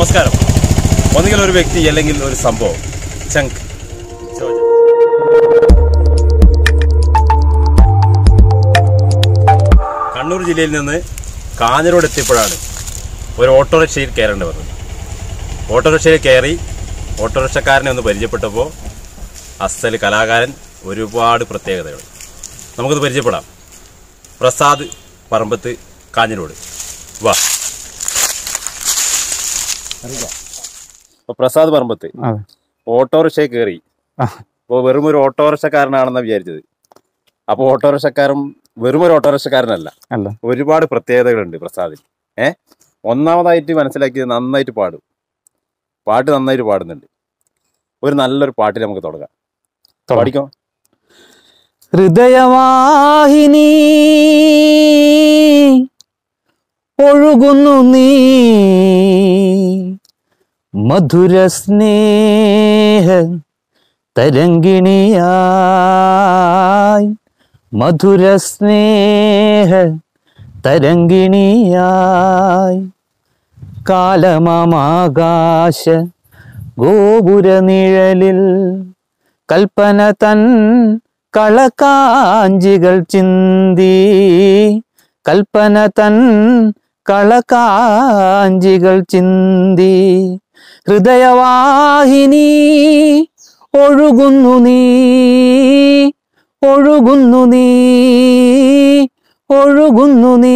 നമസ്കാരം ഒന്നുകിൽ ഒരു വ്യക്തി അല്ലെങ്കിൽ ഒരു സംഭവം ചങ്ക് ചോദ്യം. കണ്ണൂർ ജില്ലയിൽ നിന്ന് കാഞ്ഞരോട് എത്തിയപ്പോഴാണ് ഒരു ഓട്ടോറിക്ഷയിൽ കയറേണ്ടി വന്നത് ഓട്ടോറിക്ഷയിൽ കയറി ഓട്ടോറിക്ഷക്കാരനെ ഒന്ന് പരിചയപ്പെട്ടപ്പോൾ അസൽ കലാകാരൻ ഒരുപാട് പ്രത്യേകതകൾ നമുക്കത് പരിചയപ്പെടാം പ്രസാദ് പറമ്പത്ത് കാഞ്ഞരോട് വാ അപ്പൊ പ്രസാദ് പറമ്പത്ത് അതെ ഓട്ടോറിക്ഷയിൽ കയറി ആ. അപ്പോൾ വെറും ഒരു ഓട്ടോറിക്ഷക്കാരനാണെന്നാണ് വിചാരിച്ചത് അപ്പോൾ ഓട്ടോറിക്ഷക്കാരൻ വെറും ഒരു ഓട്ടോറിക്ഷക്കാരനല്ല അല്ല ഒരുപാട് പ്രത്യേകതകളുണ്ട് പ്രസാദിൽ ഏ ഒന്നാമതായിട്ട് മനസ്സിലാക്കിയത് നന്നായിട്ട് പാടും പാട്ട് നന്നായിട്ട് പാടുന്നുണ്ട് ഒരു നല്ലൊരു പാട്ടിൽ നമുക്ക് തുടങ്ങാം തുടങ്ങാം. പാടിക്കോ ഹൃദയവാഹിനി ഒഴുകുന്നു നീ മധുര സ്നേഹ തരംഗിണിയായി മധുര സ്നേഹ തരംഗിണിയായി കാലമാകാശ ഗോപുര നിഴലിൽ കൽപ്പന തൻ കളക്കാഞ്ചികൾ ചിന്തി കൽപ്പന തൻ കളക്കാഞ്ചികൾ ചിന്തി ഹൃദയവാഹിനി ഒഴുകുന്നു നീ ഒഴുകുന്നു നീ ഒഴുകുന്നു നീ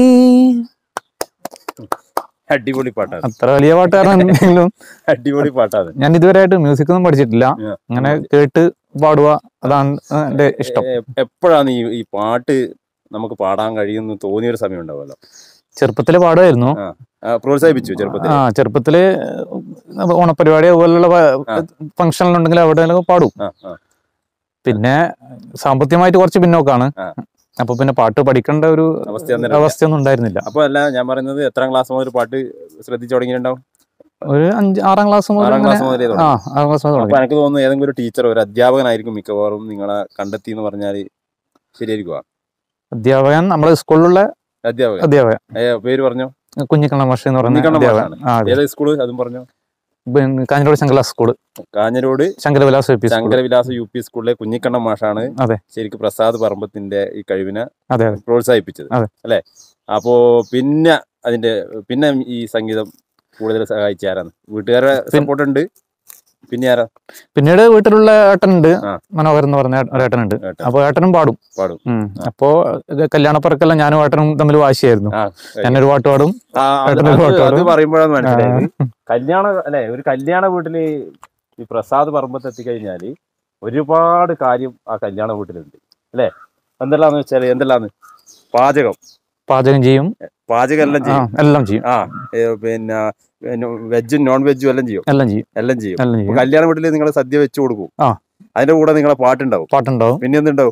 അടിപൊളി പാട്ടാണ് അത്ര വലിയ പാട്ടുകാരനെങ്കിലും അടിപൊളി പാട്ടാണ് ഞാൻ ഇതുവരെയായിട്ട് മ്യൂസിക് ഒന്നും പഠിച്ചിട്ടില്ല Yeah. അങ്ങനെ കേട്ട് പാടുക അതാണ് എന്റെ ഇഷ്ടം എ- എപ്പോഴാണ് ഈ ഈ പാട്ട് നമുക്ക് പാടാൻ കഴിയുമെന്ന് തോന്നിയ ഒരു സമയം ഉണ്ടാവുമല്ലോ ചെറുപ്പത്തില് പാടുമായിരുന്നു ആ, പ്രോത്സാഹിപ്പിച്ചു ചെറുപ്പത്തിൽ ആ ചെറുപ്പത്തില് അഹ് ഓണപരിപാടി അതുപോലുള്ള ആ. ഫംഗ്ഷനിലുണ്ടെങ്കിൽ അവിടെ പാടും ആ, ആ. പിന്നെ സാമ്പത്തികമായിട്ട് കുറച്ച് പിന്നോക്കാണ് ആ. അപ്പൊ പിന്നെ പാട്ട് പഠിക്കേണ്ട ഒരു അവസ്ഥ അന്നേരം ഇല്ല. അവസ്ഥയൊന്നും ഉണ്ടായിരുന്നില്ല അപ്പൊ അല്ല ഞാൻ പറയുന്നത് എത്രാം ക്ലാസ് മുതൽ പാട്ട് ശ്രദ്ധിച്ചു തുടങ്ങിയിട്ടുണ്ടാവും ഒരു അഞ്ച് ആറാം ക്ലാസ് മുതൽ ആറാം അങ്ങനെ ക്ലാസ് മുതലേ ആ തുടങ്ങി ആറാം ക്ലാസ് മുതൽ അപ്പൊ തുടങ്ങി എനിക്ക് തോന്നുന്നു ഏതെങ്കിലും ഒരു ടീച്ചർ ഒരു അധ്യാപകനായിരിക്കും മിക്കവാറും നിങ്ങളെ കണ്ടെത്തി എന്ന് പറഞ്ഞാല് ശരിയായിരിക്കുവാ അധ്യാപകൻ നമ്മുടെ സ്കൂളിലുള്ള അധ്യാപകൻ അധ്യാപകൻ ഏ, പേര് പറഞ്ഞോ കുഞ്ഞിക്കണ്ണ മാഷ് എന്ന് പറയുന്ന കുഞ്ഞിക്കണ്ണ അധ്യാപകൻ മാഷാണ്. ആ അതെ ഏതാ സ്കൂള് അതും പറഞ്ഞോ പിന്നെ കാഞ്ഞിരോട് ശങ്കല school Kanhirode Sankaravilas A P school Sankaravilasa U P സ്കൂളിലെ കുഞ്ഞിക്കണ്ണൻ മാഷാണ് അതെ. ശരിക്കും പ്രസാദ് പറമ്പത്തിന്റെ ഈ കഴിവിനെ അതെ അതെ പ്രോത്സാഹിപ്പിച്ചത് അതെ. അല്ലെ അപ്പോ പിന്നെ അതിന്റെ പിന്നെ ഈ സംഗീതം കൂടുതൽ സഹായിച്ച ആരാണ് വീട്ടുകാരുടെ പിൻ- സപ്പോർട്ട് ഉണ്ട് പിന്നെ ആരാ പിന്നീട് വീട്ടിലുള്ള ഏട്ടനുണ്ട് ആ. മനോഹരൻ എന്ന് പറഞ്ഞ ഒരു ഏട്ടനുണ്ട് ഏട്ടൻ അപ്പൊ ഏട്ടനും പാടും പാടും ഉം. അപ്പോ ഇത് കല്യാണപ്പറക്കെല്ലാം ഞാനും ഏട്ടനും തമ്മിൽ വാശിയായിരുന്നു ആ ഞാനൊരു പാട്ട് പാടും ആ, അത് ഏട്ടന് അത് പാട്ട് അത് പാടും. പറയുമ്പോഴാണ് മനസ്സിലായത് കല്യാണ അല്ലെ ഒരു കല്യാണ വീട്ടില് ഈ പ്രസാദ് പറമ്പത്ത് എത്തിക്കഴിഞ്ഞാല് ഒരുപാട് കാര്യം ആ കല്യാണ വീട്ടിലുണ്ട് അല്ലെ എന്തെല്ലാന്ന് വെച്ചാല് എന്തെല്ലാന്ന് പാചകം പാചകം ചെയ്യും പാചകം എല്ലാം ആ, ചെയ്യും എല്ലാം ചെയ്യും ആ ഏ, പിന്നെ വെജും നോൺ വെജും എല്ലാം ചെയ്യും എല്ലാം ചെയ്യും എല്ലാം ചെയ്യും എല്ലാം അപ്പൊ ചെയ്യും കല്യാണ വീട്ടിൽ നിങ്ങൾ സദ്യ വെച്ച് കൊടുക്കും ആ. അതിന്റെ കൂടെ നിങ്ങളെ പാട്ടുണ്ടാവും പാട്ടുണ്ടാവും പിന്നെ എന്തുണ്ടാവും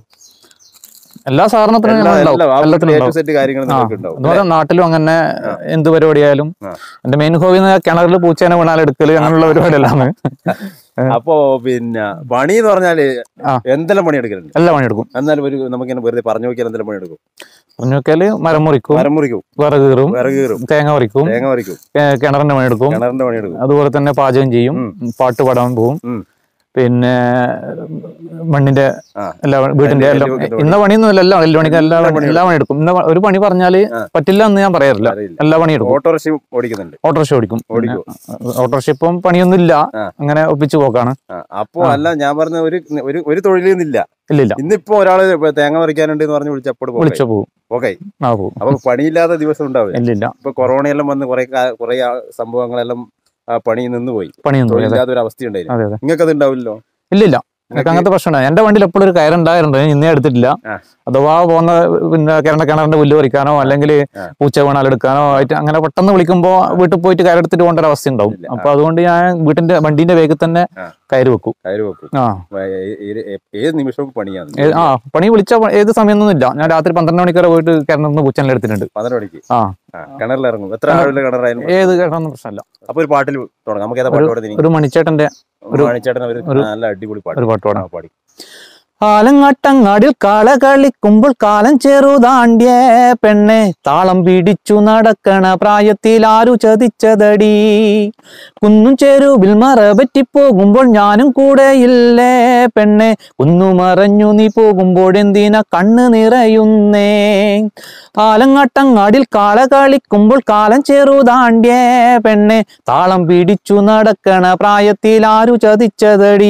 എല്ലാ സാധനത്തിനും എല്ലാ- ഞങ്ങൾ എല്ലാ ഉണ്ടാവും ആ എല്ലാത്തിനും വീട്ടിലെ A to ഉണ്ടാവും Z കാര്യങ്ങൾ ആ നിങ്ങൾക്ക് ഉണ്ടാവും അതുപോലെ നാട്ടിലും അങ്ങനെ ആ. എന്ത് പരിപാടിയായാലും ആ. എന്റെ മെയിൻ ഹോബി കിണറിൽ പൂച്ചേനെ വീണാൽ എടുക്കല് അങ്ങനെയുള്ള പരിപാടിയെല്ലാം അപ്പോ പിന്നെ പണി എന്ന് പറഞ്ഞാല് ആ. എന്തെല്ലാം പണി എടുക്കലുണ്ട് എല്ലാ പണിയെടുക്കും എന്നാലും ഒരു നമുക്കിങ്ങനെ വെറുതെ പറഞ്ഞു നോക്കിയാൽ എന്തെല്ലാം പണി എടുക്കും പറഞ്ഞു നോക്കിയാല് മരം മുറിക്കും മരം മുറിക്കും വിറക് കീറും വിറക് കീറും തേങ്ങ പറിക്കും തേങ്ങ പറിക്കും കെ- കിണറിന്റെ പണിയെടുക്കും കിണറിന്റെ പണി എടുക്കും അതുപോലെ തന്നെ പാചകം ചെയ്യും ഉം. പാട്ട് പാടാൻ പോവും ഉം. പിന്നെ മണ്ണിന്റെ ആ. എല്ലാ വീടിന്റെ നെല്ല് എല്ലാം വെക്കുന്ന ഇന്ന പണിയൊന്നും എല്ലാം എല്ലാം പണി എല്ലാ എല്ലാ പണി- എല്ലാ പണി എടുക്കും ഇന്ന പ- ഒരു പണി പറഞ്ഞാല് ആ. പറ്റില്ല എന്ന് ഞാൻ പറയാറില്ല അറിയില്ല എല്ലാ പണി എടുക്കും ഓട്ടോറിക്ഷ ഓടിക്കുന്നുണ്ട് ഓട്ടോറിക്ഷ ഓടിക്കും ഓടിക്കും ഓട്ടോറിക്ഷ ഇപ്പം പണിയൊന്നും ഇല്ല ആ. അങ്ങനെ ഒപ്പിച്ചു പോക്കാണ് ആ, അപ്പോ ആ. അല്ല ഞാൻ പറഞ്ഞ ഒരു ഒരു ഒരു തൊഴിലൊന്നുമില്ല ഇല്ല ഇല്ല ഇന്നിപ്പോ ഒരാള് ഇപ്പൊ തേങ്ങ പറിക്കാനുണ്ട് എന്ന് പറഞ്ഞ് വിളിച്ചപ്പോൾ വിളിച്ചു പോകും ഓക്കെ ആ പോകും അപ്പൊ പണിയില്ലാത്ത ദിവസം ഉണ്ടാവില്ല ഇല്ല ഇല്ല ഇപ്പൊ കൊറോണയെല്ലാം വന്ന് കുറെ കുറെ സംഭവങ്ങളെല്ലാം ആ പണി നിന്ന് പോയി പണിയൊന്നും ഇല്ല. അതെ തൊഴിലില്ലാത്ത ഒരു അവസ്ഥ ഉണ്ടായിരുന്നു അതെ അതെ നിങ്ങൾക്ക് അത് ഉണ്ടാവില്ലല്ലോ ഇല്ല ഇല്ല എനിക്ക് അങ്ങനത്തെ പ്രശ്നമില്ല എന്റെ വണ്ടിയിൽ എപ്പോഴും ഒരു കയറുണ്ടായിരുന്നു ഞാൻ ഇന്നേ എടുത്തിട്ടില്ല ആ. അഥവാ പോകുന്ന പിന്നെ കിണറിന്റെ കിണറിന്റെ പുല്ല് പറിക്കാനോ അല്ലെങ്കിൽ ആ. പൂച്ച വീണാലെടുക്കാനോ ആയിട്ട് അങ്ങനെ പെട്ടെന്ന് വിളിക്കുമ്പോ വീട്ടിൽ പോയിട്ട് കയറെടുത്തിട്ട് പോകേണ്ട ഒരു അവസ്ഥ ഉണ്ടാവും ഇല്ല. അപ്പൊ അതുകൊണ്ട് ഞാൻ വീട്ടിന്റെ വണ്ടീന്റെ വേഗത്തിൽ തന്നെ ആ. കയറി വെക്കും കയറി വെക്കും ആ ഏ- ഏ- ഏ- ഏത് നിമിഷവും പണിയാണ് ഏ- ആ പണി വിളിച്ച പ- ഏത് സമയമൊന്നും ഇല്ല ഞാൻ രാത്രി പന്ത്രണ്ട് മണിക്കൂർ പോയിട്ട് കിണറിന്ന് പൂച്ചനെ എടുത്തിട്ടുണ്ട് പന്ത്രണ്ട് മണിക്ക് ആ ആ, കിണറിലിറങ്ങും എത്ര ആളുള്ള കിണറായാലും ഏത് കിണറൊന്നും പ്രശ്നമല്ല അപ്പൊ ഒരു പാട്ടിൽ തുടങ്ങാം നമുക്ക് ഏതാ പാട്ട് പാടുന്നത് ഒരു മണിച്ചേട്ടന്റെ ഒരു- മണിച്ചേട്ടൻ ഒരു ഒരു- നല്ല അടിപൊളി പാട്ട് ഒരു പാട്ട് പാടാം ആ, പാടി ആലങ്ങാട്ടങ്ങാടിൽ കാള കളിക്കുമ്പോൾ കാലം ചെറുതാണ്ടിയ പെണ്ണെ താളം പിടിച്ചു നടക്കണ പ്രായത്തിൽ ആരു ചതിച്ചതടി കുന്നും ചെരുവിൽ മറപറ്റി പോകുമ്പോൾ ഞാനും കൂടെയില്ലേ പെണ്ണെ കുന്നു മറഞ്ഞു നീ പോകുമ്പോൾ എന്തിനാ കണ്ണ് നിറയുന്നേ ആലങ്ങാട്ടങ്ങാടിൽ കാള കളിക്കുമ്പോൾ കാലം ചെറുതാണ്ടിയ പെണ്ണെ താളം പിടിച്ചു നടക്കണ പ്രായത്തിൽ ആരു ചതിച്ചതടി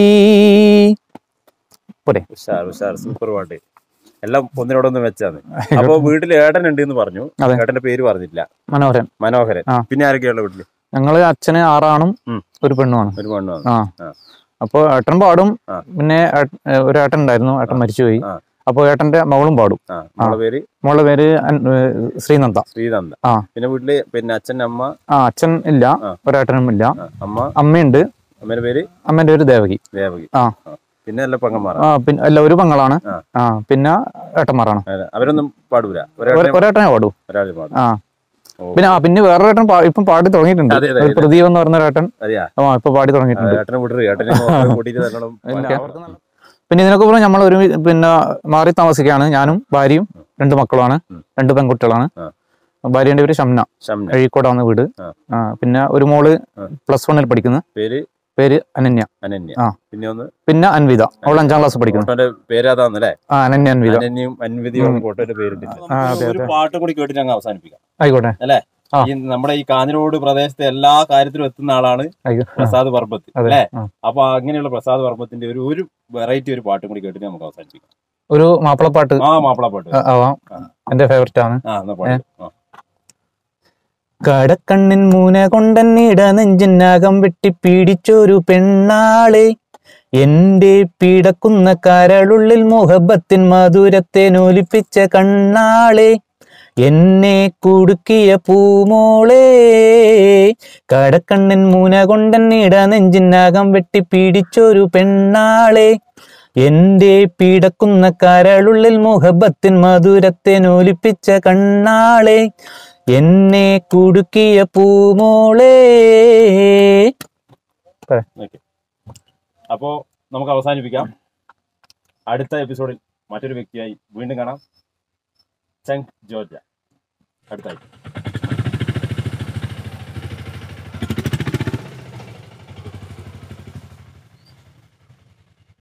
പോരെ ഉഷാർ ഉഷാർ സൂപ്പർ പാട്ട് എല്ലാം ഒന്നിനോടൊന്ന് വെച്ചാണ് അപ്പൊ വീട്ടിൽ ഏട്ടൻ ഉണ്ട് എന്ന് പറഞ്ഞു അതെ. ഏട്ടന്റെ പേര് പറഞ്ഞില്ല മനോഹരൻ മനോഹരൻ ആ. പിന്നെ ആരൊക്കെയുള്ള വീട്ടില് ഞങ്ങള് അച്ഛന് ആറാണും ഉം. ഒരു പെണ്ണുമാണ് ഒരു പെണ്ണാണ് ആ ആ. അപ്പൊ ഏട്ടൻ പാടും ആ. പിന്നെ ഏട്ട- ഏ, ഒരു ഏട്ടൻ ഉണ്ടായിരുന്നു ഏട്ടൻ മരിച്ചുപോയി ആ. അപ്പൊ ഏട്ടന്റെ മകളും പാടും ആ നമ്മളെ പേര് മോളുടെ പേര് അൻ- ഏ, ശ്രീനന്ദ ശ്രീനന്ദ ആ. പിന്നെ വീട്ടില് പിന്നെ അച്ഛൻ അമ്മ ആ അച്ഛൻ ഇല്ല ആ. ഒരേട്ടനും ഇല്ല ആ, അമ്മ അമ്മയുണ്ട് അമ്മേന്റെ പേര് അമ്മേന്റെ പേര് ദേവകി ദേവകി ആ. പിന്നെ എല്ലാ പെങ്ങന്മാരാ ആ പിന്നെ അല്ല ഒരു പെങ്ങളാണ് ആ. ആ പിന്നെ ഏട്ടന്മാരാണ് അതെ. അവരൊന്നും പാടൂല ഒരു- ഒരാളെ ഒരേട്ടനെ പാടൂ ഒരാൾ പാടും ആ ഓ. പിന്നെ ആ പിന്നെ വേറൊരു ഏട്ടൻ പാ- ഇപ്പം പാടി തുടങ്ങിയിട്ടുണ്ട് അതെ, അതെ, ഒരു അതെ. പ്രദീപ് എന്ന് പറഞ്ഞ ഏട്ടൻ അറിയാ ആ ഇപ്പൊ പാടി തുടങ്ങിയിട്ടുണ്ട് ഏട്ടനെ വിടരുത് ഏട്ടനെ നോക്കാൻ കൂട്ടിയിട്ട് നല്ലോണം പിന്നെ പാടിയാ. അവർക്ക് നല്ല- പിന്നെ ഇതിനൊക്കെ പുറമെ നമ്മൾ ഒരു പിന്നെ മാറി താമസിക്കുകയാണ് ഞാനും ഭാര്യയും രണ്ട് മക്കളുമാണ് ഉം. രണ്ട് പെൺകുട്ടികളാണ് ആ. ഭാര്യന്റെ പേര് ഷംന ഷംന അഴീക്കോടാണ് വീട് ആ. ആ, പിന്നെ ഒരു മോള് ആ. പ്ലസ് വണ്ണിൽ പഠിക്കുന്നു പേര് പേര് അനന്യ അനന്യ ആ. പിന്നെ ഒന്ന് പിന്നെ അൻവിത അവൾ അഞ്ചാം ക്ലാസ് പഠിക്കുന്നു ഫോട്ടോന്റെ പേരാതാന്നല്ലേ ആ അനന്യ അൻവിത അനന്യയും അൻവിധിയും ഉം. ഫോട്ടോന്റെ പേരിട്ടില്ല ആ, അതെ, ഒരു അതെ. പാട്ട് കൂടി കേട്ടിട്ട് ഞങ്ങൾ അവസാനിപ്പിക്കാം ആയിക്കോട്ടെ ആ. ഈ നമ്മുടെ ഈ കാഞ്ഞിരോട് പ്രദേശത്തെ എല്ലാ കാര്യത്തിലും എത്തുന്ന ആളാണ് ആയിക്കോ പ്രസാദ് പർബത്ത് അതെ അല്ലേ ആ. അപ്പൊ അങ്ങനെയുള്ള പ്രസാദ് പർബത്തിന്റെ ഒരു ഒരു വെറൈറ്റി ഒരു പാട്ടും കൂടി കേട്ടിട്ട് നമുക്ക് അവസാനിപ്പിക്കാം ഒരു മാപ്പിളപ്പാട്ട് ആ മാപ്പിള പാട്ട് ആ, ആവാം ആ. എന്റെ ഫേവററ്റ് ആണ് ആ എന്നാ പാട്ട് ആ. കടക്കണ്ണിൻ മൂന കൊണ്ടന്നിട നെഞ്ചിനകം വെട്ടി പീഡിച്ചൊരു പെണ്ണാളെ എന്റെ പീഡക്കുന്ന കരളുള്ളിൽ മുഹബത്തിൻ മധുരത്തെ നൂലിപ്പിച്ച കണ്ണാളെ എന്നെ കുടുക്കിയ പൂമോളെ കടക്കണ്ണിൻ മൂന കൊണ്ടന്നിട നെഞ്ചിനകം വെട്ടി പീഡിച്ചൊരു പെണ്ണാളെ എന്റെ പീഡക്കുന്ന കരളുള്ളിൽ മുഹബത്തിൻ മധുരത്തെ നൂലിപ്പിച്ച കണ്ണാളെ എന്നെ കുടുക്കിയ പൂമോളെ അപ്പോ നമുക്ക് അവസാനിപ്പിക്കാം അടുത്ത എപ്പിസോഡിൽ മറ്റൊരു വ്യക്തിയായി വീണ്ടും കാണാം ചങ് ജോർജ അടുത്തായി